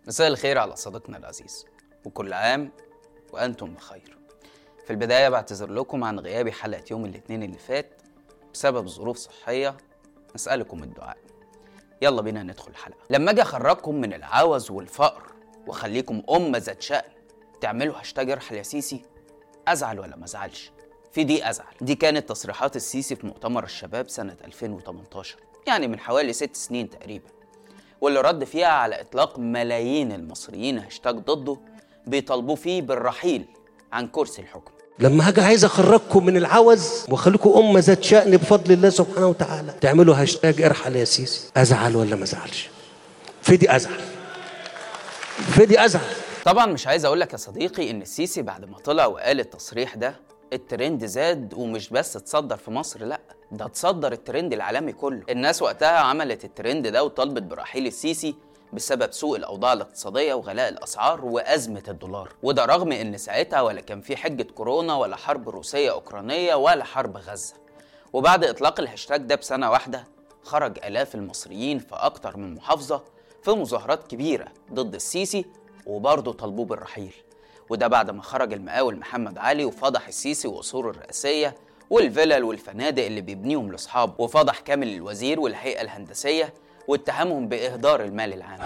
مساء الخير على صديقنا العزيز وكل عام وأنتم بخير في البداية بعتذر لكم عن غيابي حلقة يوم الاثنين اللي فات بسبب ظروف صحية نسألكم الدعاء يلا بينا ندخل الحلقة لما أجي أخرجكم من العوز والفقر وأخليكم أمة ذات شأن تعملوا هاشتاج ارحل يا سيسي أزعل ولا ما أزعلش في دي أزعل دي كانت تصريحات السيسي في مؤتمر الشباب سنة 2018 يعني من حوالي ست سنين تقريبا واللي رد فيها على إطلاق ملايين المصريين هاشتاج ضده بيطالبوا فيه بالرحيل عن كرسي الحكم لما هاجي عايز اخرجكم من العوز واخليكم امه ذات شأن بفضل الله سبحانه وتعالى تعملوا هاشتاج ارحل يا سيسي ازعل ولا ما ازعلش في دي ازعل في دي ازعل طبعا مش عايز اقول لك يا صديقي ان السيسي بعد ما طلع وقال التصريح ده الترند زاد ومش بس اتصدر في مصر لا ده اتصدر الترند العالمي كله الناس وقتها عملت الترند ده وطالبت برحيل السيسي بسبب سوء الاوضاع الاقتصاديه وغلاء الاسعار وازمه الدولار وده رغم ان ساعتها ولا كان في حجه كورونا ولا حرب روسيه اوكرانيه ولا حرب غزه وبعد اطلاق الهاشتاج ده بسنه واحده خرج الاف المصريين في اكتر من محافظه في مظاهرات كبيره ضد السيسي وبرضه طالبوه بالرحيل وده بعد ما خرج المقاول محمد علي وفضح السيسي وقصوره الرئاسيه والفلل والفنادق اللي بيبنيهم لاصحابه وفضح كامل الوزير والهيئه الهندسيه واتهمهم باهدار المال العام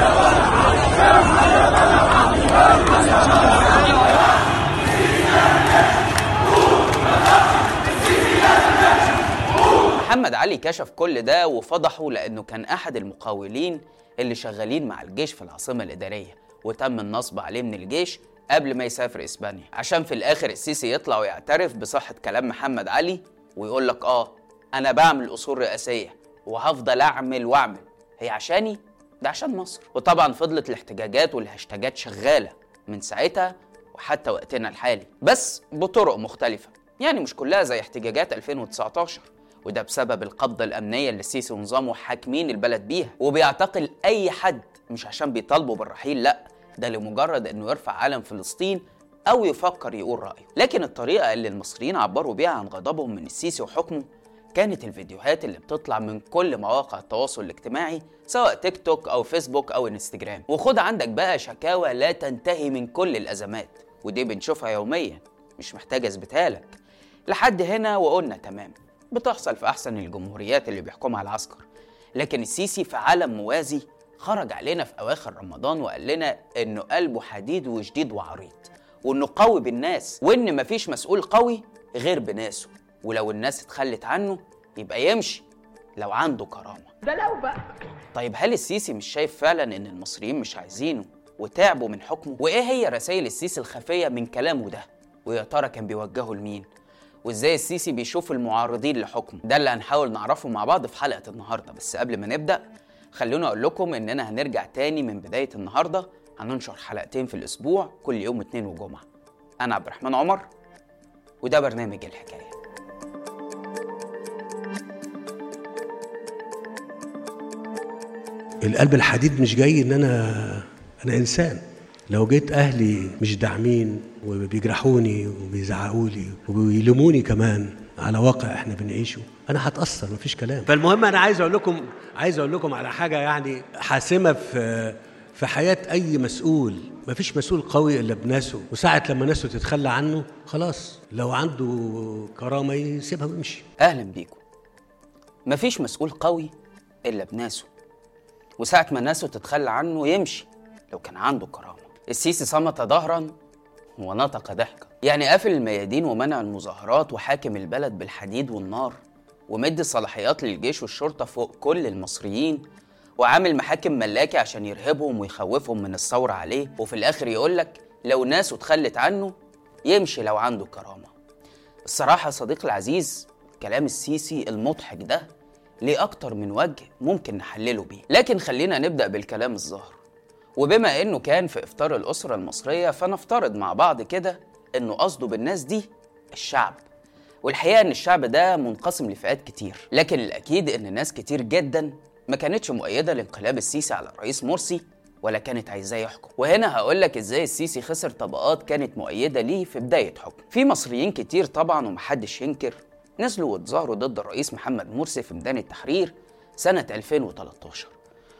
محمد علي كشف كل ده وفضحه لانه كان احد المقاولين اللي شغالين مع الجيش في العاصمه الاداريه وتم النصب عليه من الجيش قبل ما يسافر اسبانيا عشان في الاخر السيسي يطلع ويعترف بصحه كلام محمد علي ويقول لك اه انا بعمل اصول رئاسيه وهفضل اعمل واعمل هي عشاني ده عشان مصر وطبعا فضلت الاحتجاجات والهاشتاجات شغاله من ساعتها وحتى وقتنا الحالي بس بطرق مختلفه يعني مش كلها زي احتجاجات 2019 وده بسبب القبضة الأمنية اللي السيسي ونظامه حاكمين البلد بيها وبيعتقل أي حد مش عشان بيطالبوا بالرحيل لأ ده لمجرد إنه يرفع علم فلسطين أو يفكر يقول رأيه لكن الطريقة اللي المصريين عبروا بيها عن غضبهم من السيسي وحكمه كانت الفيديوهات اللي بتطلع من كل مواقع التواصل الاجتماعي سواء تيك توك أو فيسبوك أو انستجرام وخد عندك بقى شكاوى لا تنتهي من كل الأزمات ودي بنشوفها يوميا مش محتاج أثبتها لك لحد هنا وقلنا تمام بتحصل في أحسن الجمهوريات اللي بيحكمها العسكر لكن السيسي في عالم موازي خرج علينا في أواخر رمضان وقال لنا إنه قلبه حديد وشديد وعريض وإنه قوي بالناس وإن مفيش مسؤول قوي غير بناسه ولو الناس اتخلت عنه يبقى يمشي لو عنده كرامة ده لو بقى طيب هل السيسي مش شايف فعلا إن المصريين مش عايزينه وتعبوا من حكمه؟ وإيه هي رسائل السيسي الخفية من كلامه ده؟ ويا ترى كان بيوجهه لمين؟ وازاي السيسي بيشوف المعارضين لحكمه ده اللي هنحاول نعرفه مع بعض في حلقه النهارده بس قبل ما نبدا خلونا اقول لكم اننا هنرجع تاني من بدايه النهارده هننشر حلقتين في الاسبوع كل يوم اثنين وجمعه انا عبد الرحمن عمر وده برنامج الحكايه القلب الحديد مش جاي ان انا انا انسان لو جيت اهلي مش داعمين وبيجرحوني وبيزعقوا لي وبيلوموني كمان على واقع احنا بنعيشه انا هتاثر مفيش كلام فالمهم انا عايز اقول لكم عايز اقول لكم على حاجه يعني حاسمه في في حياه اي مسؤول مفيش مسؤول قوي الا بناسه وساعه لما ناسه تتخلى عنه خلاص لو عنده كرامه يسيبها ويمشي اهلا بيكم مفيش مسؤول قوي الا بناسه وساعه ما ناسه تتخلى عنه يمشي لو كان عنده كرامه السيسي صمت ظهرا ونطق ضحكا يعني قافل الميادين ومنع المظاهرات وحاكم البلد بالحديد والنار ومد الصلاحيات للجيش والشرطة فوق كل المصريين وعامل محاكم ملاكي عشان يرهبهم ويخوفهم من الثورة عليه وفي الآخر يقولك لو ناسه اتخلت عنه يمشي لو عنده كرامة الصراحة يا صديقي العزيز كلام السيسي المضحك ده ليه أكتر من وجه ممكن نحلله بيه لكن خلينا نبدأ بالكلام الظاهر وبما انه كان في افطار الاسره المصريه فنفترض مع بعض كده انه قصده بالناس دي الشعب والحقيقه ان الشعب ده منقسم لفئات كتير لكن الاكيد ان ناس كتير جدا ما كانتش مؤيده لانقلاب السيسي على الرئيس مرسي ولا كانت عايزاه يحكم وهنا هقول لك ازاي السيسي خسر طبقات كانت مؤيده ليه في بدايه حكم في مصريين كتير طبعا ومحدش ينكر نزلوا واتظاهروا ضد الرئيس محمد مرسي في ميدان التحرير سنه 2013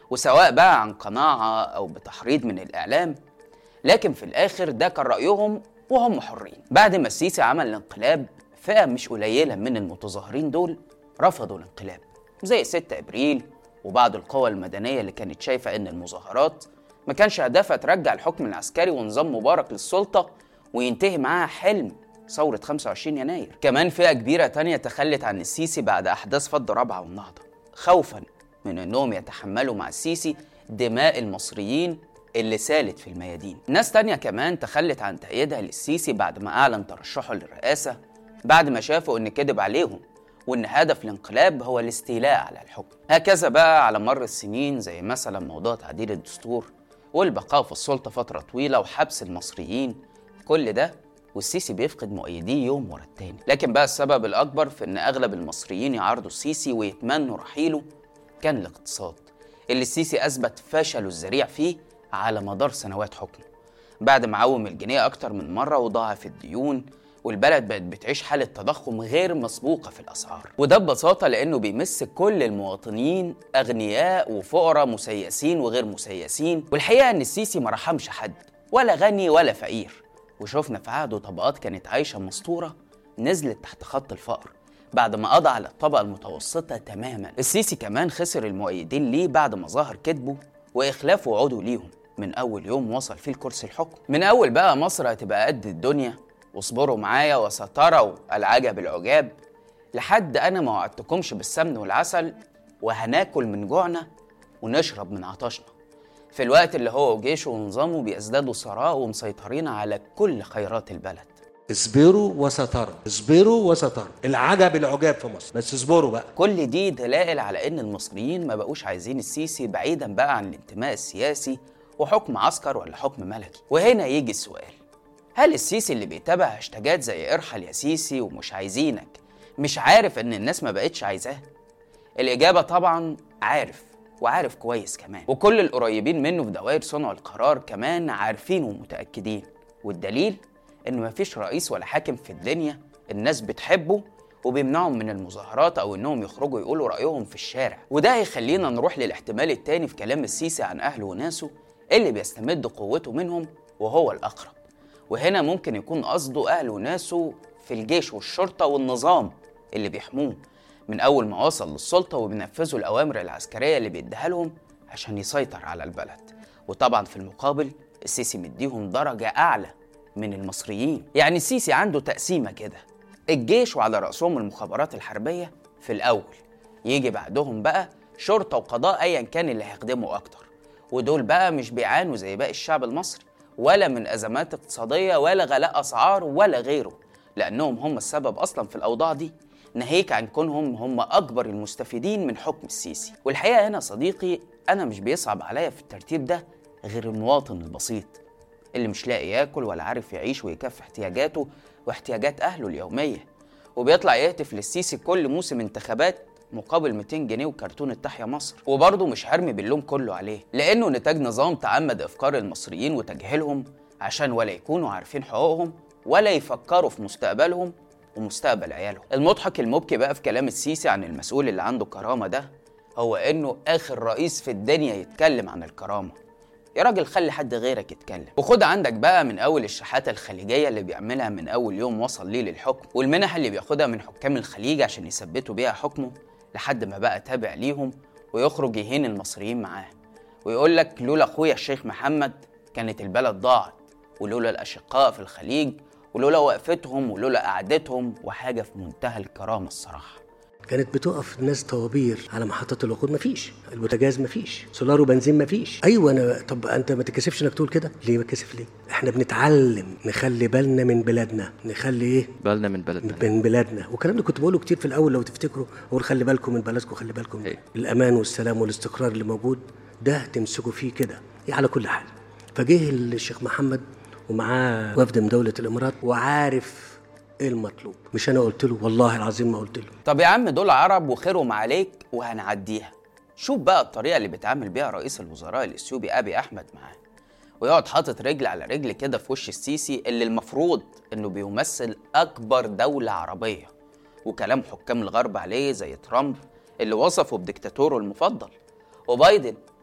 وسواء بقى عن قناعة أو بتحريض من الإعلام لكن في الآخر ده كان رأيهم وهم حرين بعد ما السيسي عمل الانقلاب فئة مش قليلة من المتظاهرين دول رفضوا الانقلاب زي 6 إبريل وبعض القوى المدنية اللي كانت شايفة إن المظاهرات ما كانش هدفها ترجع الحكم العسكري ونظام مبارك للسلطة وينتهي معاها حلم ثورة 25 يناير كمان فئة كبيرة تانية تخلت عن السيسي بعد أحداث فض رابعة والنهضة خوفا من أنهم يتحملوا مع السيسي دماء المصريين اللي سالت في الميادين ناس تانية كمان تخلت عن تأييدها للسيسي بعد ما أعلن ترشحه للرئاسة بعد ما شافوا إن كذب عليهم وإن هدف الانقلاب هو الاستيلاء على الحكم هكذا بقى على مر السنين زي مثلا موضوع تعديل الدستور والبقاء في السلطة فترة طويلة وحبس المصريين كل ده والسيسي بيفقد مؤيديه يوم ورا التاني لكن بقى السبب الأكبر في إن أغلب المصريين يعارضوا السيسي ويتمنوا رحيله كان الاقتصاد اللي السيسي أثبت فشله الذريع فيه على مدار سنوات حكمه بعد ما عوم الجنيه أكتر من مرة وضاعف الديون والبلد بقت بتعيش حالة تضخم غير مسبوقة في الأسعار وده ببساطة لأنه بيمس كل المواطنين أغنياء وفقراء مسيسين وغير مسيسين والحقيقة إن السيسي ما رحمش حد ولا غني ولا فقير وشفنا في عهده طبقات كانت عايشة مسطورة نزلت تحت خط الفقر بعد ما قضى على الطبقة المتوسطة تماما السيسي كمان خسر المؤيدين ليه بعد ما ظهر كذبه وإخلاف وعوده ليهم من أول يوم وصل فيه لكرسي الحكم من أول بقى مصر هتبقى قد الدنيا واصبروا معايا وستروا العجب العجاب لحد أنا ما وعدتكمش بالسمن والعسل وهناكل من جوعنا ونشرب من عطشنا في الوقت اللي هو وجيشه ونظامه بيزدادوا ثراء ومسيطرين على كل خيرات البلد اصبروا وسترى اصبروا وسترى العجب العجاب في مصر بس اصبروا بقى كل دي دلائل على ان المصريين ما بقوش عايزين السيسي بعيدا بقى عن الانتماء السياسي وحكم عسكر ولا حكم ملكي وهنا يجي السؤال هل السيسي اللي بيتابع هاشتاجات زي ارحل يا سيسي ومش عايزينك مش عارف ان الناس ما بقتش عايزاه الاجابه طبعا عارف وعارف كويس كمان وكل القريبين منه في دوائر صنع القرار كمان عارفين ومتاكدين والدليل ان مفيش رئيس ولا حاكم في الدنيا الناس بتحبه وبيمنعهم من المظاهرات او انهم يخرجوا يقولوا رايهم في الشارع وده هيخلينا نروح للاحتمال التاني في كلام السيسي عن اهله وناسه اللي بيستمد قوته منهم وهو الاقرب وهنا ممكن يكون قصده اهله وناسه في الجيش والشرطه والنظام اللي بيحموه من اول ما وصل للسلطه وبينفذوا الاوامر العسكريه اللي بيديها لهم عشان يسيطر على البلد وطبعا في المقابل السيسي مديهم درجه اعلى من المصريين يعني السيسي عنده تقسيمة كده الجيش وعلى رأسهم المخابرات الحربية في الأول يجي بعدهم بقى شرطة وقضاء أيا كان اللي هيخدموا أكتر ودول بقى مش بيعانوا زي باقي الشعب المصري ولا من أزمات اقتصادية ولا غلاء أسعار ولا غيره لأنهم هم السبب أصلا في الأوضاع دي ناهيك عن كونهم هم أكبر المستفيدين من حكم السيسي والحقيقة هنا صديقي أنا مش بيصعب عليا في الترتيب ده غير المواطن البسيط اللي مش لاقي ياكل ولا عارف يعيش ويكفي احتياجاته واحتياجات اهله اليوميه وبيطلع يهتف للسيسي كل موسم انتخابات مقابل 200 جنيه وكرتونة تحيا مصر وبرضه مش هرمي باللوم كله عليه لأنه نتاج نظام تعمد إفقار المصريين وتجهيلهم عشان ولا يكونوا عارفين حقوقهم ولا يفكروا في مستقبلهم ومستقبل عيالهم المضحك المبكي بقى في كلام السيسي عن المسؤول اللي عنده كرامة ده هو إنه آخر رئيس في الدنيا يتكلم عن الكرامة يا راجل خلي حد غيرك يتكلم وخد عندك بقى من اول الشحاته الخليجيه اللي بيعملها من اول يوم وصل ليه للحكم والمنح اللي بياخدها من حكام الخليج عشان يثبتوا بيها حكمه لحد ما بقى تابع ليهم ويخرج يهين المصريين معاه ويقول لك لولا اخويا الشيخ محمد كانت البلد ضاعت ولولا الاشقاء في الخليج ولولا وقفتهم ولولا قعدتهم وحاجه في منتهى الكرامه الصراحه كانت بتقف الناس طوابير على محطات الوقود مفيش البوتاجاز مفيش سولار وبنزين مفيش ايوه انا طب انت ما تتكسفش انك تقول كده ليه بتكسف ليه احنا بنتعلم نخلي بالنا من بلادنا نخلي ايه بالنا من بلدنا من بلادنا والكلام ده كنت بقوله كتير في الاول لو تفتكروا اقول خلي بالكم من بلدكم خلي بالكم إيه. الامان والسلام والاستقرار اللي موجود ده تمسكوا فيه كده إيه على كل حال فجه الشيخ محمد ومعاه وفد من دوله الامارات وعارف ايه المطلوب مش انا قلت له والله العظيم ما قلت له طب يا عم دول عرب وخيرهم عليك وهنعديها شوف بقى الطريقة اللي بيتعامل بيها رئيس الوزراء الإثيوبي أبي أحمد معاه ويقعد حاطط رجل على رجل كده في وش السيسي اللي المفروض إنه بيمثل أكبر دولة عربية وكلام حكام الغرب عليه زي ترامب اللي وصفه بديكتاتوره المفضل وبايدن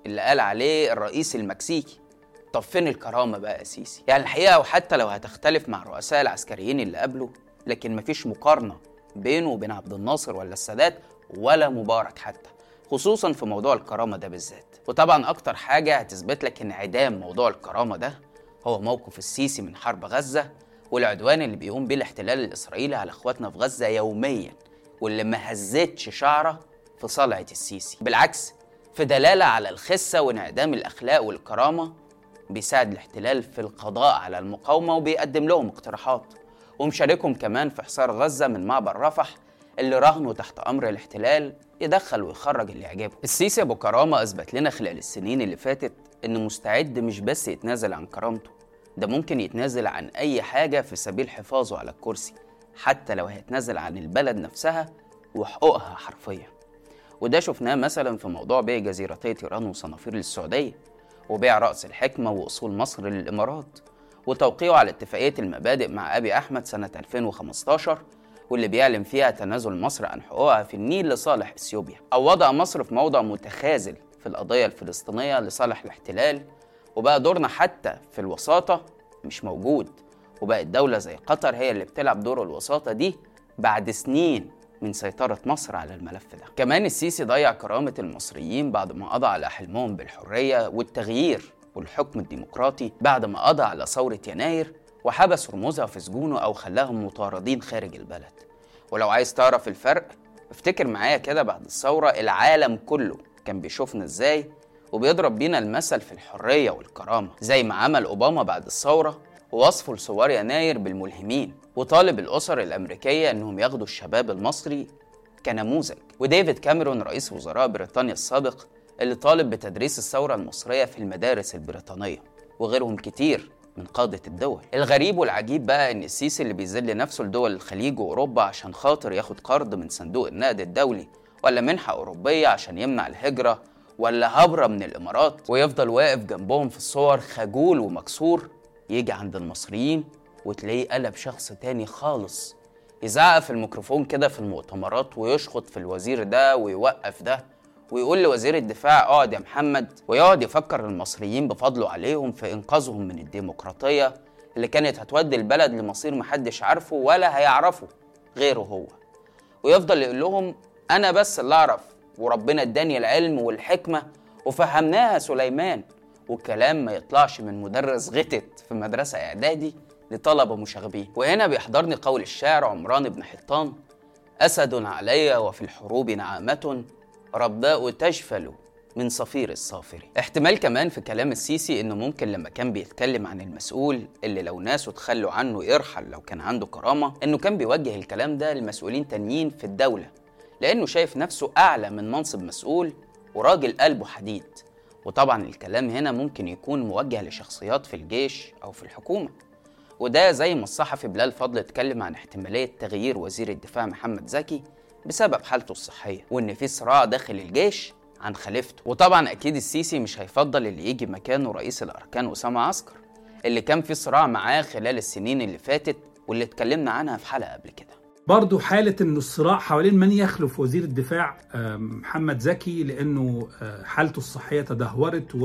اللي قال عليه الرئيس المكسيكي طب فين الكرامة بقى يا سيسي؟ يعني الحقيقة وحتى لو هتختلف مع الرؤساء العسكريين اللي قبله لكن مفيش مقارنة بينه وبين عبد الناصر ولا السادات ولا مبارك حتى خصوصا في موضوع الكرامة ده بالذات وطبعا أكتر حاجة هتثبت لك انعدام موضوع الكرامة ده هو موقف السيسي من حرب غزة والعدوان اللي بيقوم بيه الاحتلال الإسرائيلي على إخواتنا في غزة يوميا واللي ما هزتش شعرة في صلعة السيسي بالعكس في دلالة على الخسة وانعدام الأخلاق والكرامة بيساعد الاحتلال في القضاء على المقاومة وبيقدم لهم اقتراحات ومشاركهم كمان في حصار غزة من معبر رفح اللي رهنوا تحت أمر الاحتلال يدخل ويخرج اللي يعجبه السيسي أبو كرامة أثبت لنا خلال السنين اللي فاتت إنه مستعد مش بس يتنازل عن كرامته ده ممكن يتنازل عن أي حاجة في سبيل حفاظه على الكرسي حتى لو هيتنازل عن البلد نفسها وحقوقها حرفيا وده شفناه مثلا في موضوع بيع جزيرتي تيران وصنافير للسعودية وبيع رأس الحكمة وأصول مصر للإمارات وتوقيعه على اتفاقية المبادئ مع أبي أحمد سنة 2015 واللي بيعلن فيها تنازل مصر عن حقوقها في النيل لصالح اثيوبيا او وضع مصر في موضع متخاذل في القضيه الفلسطينيه لصالح الاحتلال وبقى دورنا حتى في الوساطه مش موجود وبقت دولة زي قطر هي اللي بتلعب دور الوساطة دي بعد سنين من سيطرة مصر على الملف ده كمان السيسي ضيع كرامة المصريين بعد ما قضى على حلمهم بالحرية والتغيير والحكم الديمقراطي بعد ما قضى على ثورة يناير وحبس رموزها في سجونه أو خلاهم مطاردين خارج البلد ولو عايز تعرف الفرق افتكر معايا كده بعد الثورة العالم كله كان بيشوفنا ازاي وبيضرب بينا المثل في الحرية والكرامة زي ما عمل أوباما بعد الثورة ووصفه لثوار يناير بالملهمين وطالب الأسر الأمريكية إنهم ياخدوا الشباب المصري كنموذج وديفيد كاميرون رئيس وزراء بريطانيا السابق اللي طالب بتدريس الثورة المصرية في المدارس البريطانية وغيرهم كتير من قادة الدول الغريب والعجيب بقى إن السيسي اللي بيذل نفسه لدول الخليج وأوروبا عشان خاطر ياخد قرض من صندوق النقد الدولي ولا منحة أوروبية عشان يمنع الهجرة ولا هبرة من الإمارات ويفضل واقف جنبهم في الصور خجول ومكسور يجي عند المصريين وتلاقيه قلب شخص تاني خالص يزعق في الميكروفون كده في المؤتمرات ويشخط في الوزير ده ويوقف ده ويقول لوزير الدفاع اقعد يا محمد ويقعد يفكر المصريين بفضله عليهم في انقاذهم من الديمقراطيه اللي كانت هتودي البلد لمصير محدش عارفه ولا هيعرفه غيره هو ويفضل يقول لهم انا بس اللي اعرف وربنا اداني العلم والحكمه وفهمناها سليمان والكلام ما يطلعش من مدرس غتت في مدرسه اعدادي لطلبه مشاغبين وهنا بيحضرني قول الشاعر عمران بن حطان اسد علي وفي الحروب نعامه رباء تجفل من صفير الصافر احتمال كمان في كلام السيسي انه ممكن لما كان بيتكلم عن المسؤول اللي لو ناسه تخلوا عنه يرحل لو كان عنده كرامة انه كان بيوجه الكلام ده لمسؤولين تانيين في الدولة لانه شايف نفسه اعلى من منصب مسؤول وراجل قلبه حديد وطبعا الكلام هنا ممكن يكون موجه لشخصيات في الجيش او في الحكومة وده زي ما الصحفي بلال فضل اتكلم عن احتمالية تغيير وزير الدفاع محمد زكي بسبب حالته الصحية وإن في صراع داخل الجيش عن خليفته وطبعا أكيد السيسي مش هيفضل اللي يجي مكانه رئيس الأركان أسامة عسكر اللي كان في صراع معاه خلال السنين اللي فاتت واللي اتكلمنا عنها في حلقة قبل كده برضو حالة انه الصراع حوالين من يخلف وزير الدفاع آه، محمد زكي لانه آه، حالته الصحية تدهورت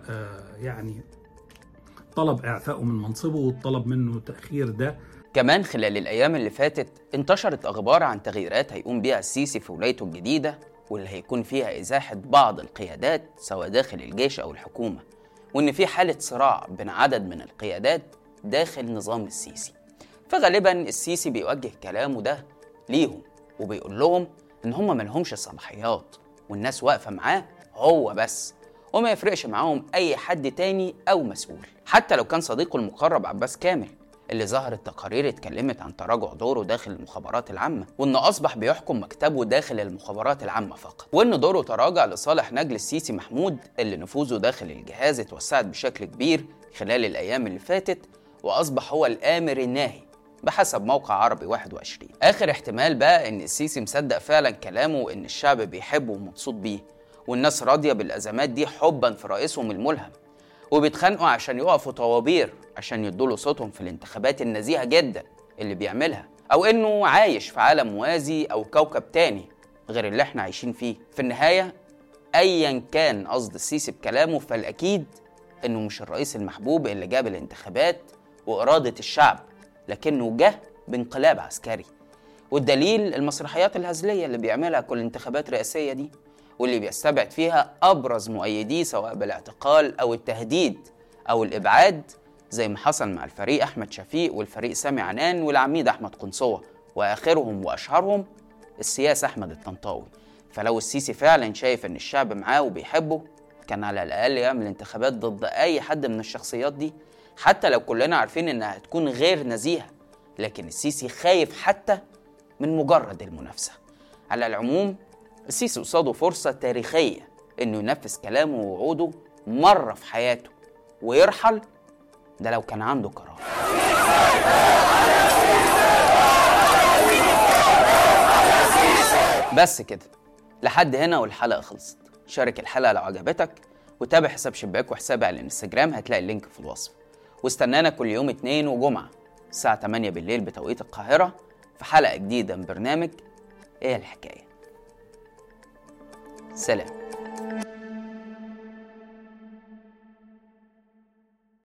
ويعني طلب اعفائه من منصبه وطلب منه تأخير ده كمان خلال الأيام اللي فاتت انتشرت أخبار عن تغييرات هيقوم بيها السيسي في ولايته الجديدة واللي هيكون فيها إزاحة بعض القيادات سواء داخل الجيش أو الحكومة وإن في حالة صراع بين عدد من القيادات داخل نظام السيسي فغالبا السيسي بيوجه كلامه ده ليهم وبيقول لهم إن هم ملهمش صلاحيات والناس واقفة معاه هو بس وما يفرقش معاهم أي حد تاني أو مسؤول حتى لو كان صديقه المقرب عباس كامل اللي ظهرت تقارير اتكلمت عن تراجع دوره داخل المخابرات العامة وإنه أصبح بيحكم مكتبه داخل المخابرات العامة فقط وإن دوره تراجع لصالح نجل السيسي محمود اللي نفوذه داخل الجهاز اتوسعت بشكل كبير خلال الأيام اللي فاتت وأصبح هو الآمر الناهي بحسب موقع عربي 21 آخر احتمال بقى إن السيسي مصدق فعلا كلامه وإن الشعب بيحبه ومبسوط بيه والناس راضية بالأزمات دي حبا في رئيسهم الملهم وبيتخانقوا عشان يقفوا طوابير عشان يدوا صوتهم في الانتخابات النزيهة جدا اللي بيعملها أو إنه عايش في عالم موازي أو كوكب تاني غير اللي احنا عايشين فيه في النهاية ايا كان قصد السيسي بكلامه فالاكيد انه مش الرئيس المحبوب اللي جاب الانتخابات واراده الشعب لكنه جه بانقلاب عسكري والدليل المسرحيات الهزليه اللي بيعملها كل انتخابات رئاسيه دي واللي بيستبعد فيها ابرز مؤيديه سواء بالاعتقال او التهديد او الابعاد زي ما حصل مع الفريق احمد شفيق والفريق سامي عنان والعميد احمد قنصوه واخرهم واشهرهم السياسي احمد الطنطاوي فلو السيسي فعلا شايف ان الشعب معاه وبيحبه كان على الاقل يعمل انتخابات ضد اي حد من الشخصيات دي حتى لو كلنا عارفين انها هتكون غير نزيهه لكن السيسي خايف حتى من مجرد المنافسه على العموم السيسي قصاده فرصه تاريخيه انه ينفذ كلامه ووعوده مره في حياته ويرحل ده لو كان عنده قرار بس كده لحد هنا والحلقة خلصت شارك الحلقة لو عجبتك وتابع حساب شباك وحسابي على الانستجرام هتلاقي اللينك في الوصف واستنانا كل يوم اتنين وجمعة الساعة 8 بالليل بتوقيت القاهرة في حلقة جديدة من برنامج ايه الحكاية سلام